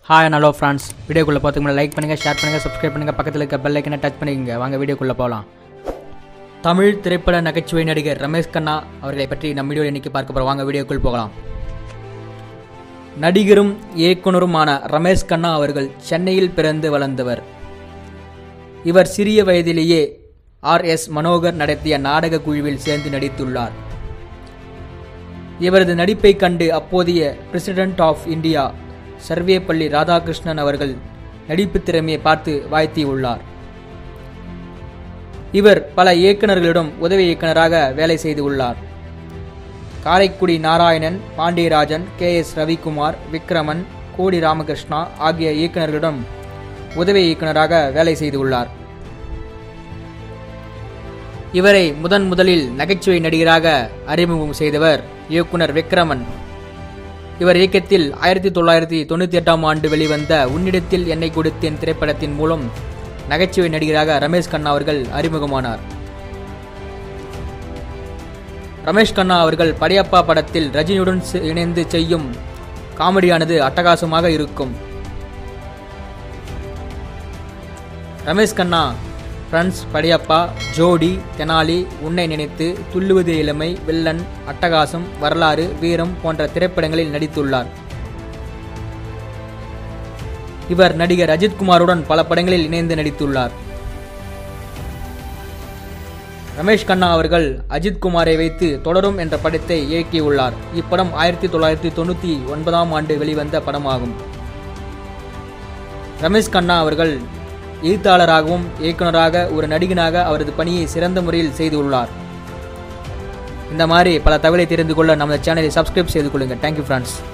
hi hello friends வீடியோக்குள்ளே பார்த்துக்கு like பண்ணுங்கள் ஷேர் பண்ணுங்கள் சப்ஸ்கிரைப் பண்ணுங்கள் பக்கத்தில் இருக்க பெல் ஐக்கனை டச் பண்ணிக்கங்க வாங்க வீடியோக்குள்ளே போகலாம் தமிழ் திரைப்பட நகைச்சுவை நடிகர் ரமேஷ் கண்ணா அவர்களை பற்றி நம்ம வீடியோ இன்னைக்கு பார்க்க போகிறோம் வாங்க வீடியோக்குள் போகலாம் நடிகரும் இயக்குனருமான ரமேஷ் கண்ணா அவர்கள் சென்னையில் பிறந்து வளர்ந்தவர் இவர் சிறிய வயதிலேயே ஆர் எஸ் மனோகர் நடத்திய நாடக குழுவில் சேர்ந்து நடித்துள்ளார் இவரது நடிப்பைக் கண்டு அப்போதைய president of India Sarvepalli Radhakrishnan அவர்கள் நடிப்பு திறமையை பார்த்து வாழ்த்தியுள்ளார் இவர் பல இயக்குநர்களிடம் உதவி இயக்குனராக வேலை செய்து உள்ளார் காரைக்குடி நாராயணன் பாண்டியராஜன் கே எஸ் ரவிக்குமார் விக்ரமன் கோடி ராமகிருஷ்ணா ஆகிய இயக்குநர்களிடம் உதவி இயக்குனராக வேலை செய்து உள்ளார் இவரை முதன் முதலில் நகைச்சுவை நடிகராக அறிமுகம் செய்தவர் இயக்குனர் விக்ரமன் இவர் இயக்கத்தில் ஆயிரத்தி தொள்ளாயிரத்தி தொண்ணூற்றி எட்டாம் ஆண்டு வெளிவந்த உன்னிடத்தில் என்னை கொடுத்தேன் திரைப்படத்தின் மூலம் நகைச்சுவை நடிகராக ரமேஷ் கண்ணா அவர்கள் அறிமுகமானார் ரமேஷ் கண்ணா அவர்கள் படையப்பா படத்தில் ரஜினியுடன் சே- இணைந்து செய்யும் காமெடியானது அட்டகாசமாக இருக்கும் ரமேஷ் கண்ணா ஃப்ரெண்ட்ஸ் படையப்பா ஜோடி தெனாலி உன்னை நினைத்து துள்ளுவது இளமை வில்லன் அட்டகாசம் வரலாறு வீரம் போன்ற திரைப்படங்களில் நடித்துள்ளார் இவர் நடிகர் அஜித்குமாருடன் பல படங்களில் இணைந்து நடித்துள்ளார் ரமேஷ் கண்ணா அவர்கள் அஜித் குமாரை வைத்து தொடரும் என்ற படத்தை இயக்கியுள்ளார் இப்படம் ஆயிரத்தி தொள்ளாயிரத்தி தொண்ணூற்றி ஒன்பதாம் ஆண்டு வெளிவந்த படமாகும் ரமேஷ் கண்ணா அவர்கள் எழுத்தாளராகவும் இயக்குனராக ஒரு நடிகனாக அவரது பணியை சிறந்த முறையில் செய்துள்ளார் இந்த மாதிரி பல தகவலை தெரிந்து கொள்ள நமது சேனலை சப்ஸ்கிரைப் செய்து கொள்ளுங்கள் தேங்க்யூ ஃப்ரெண்ட்ஸ்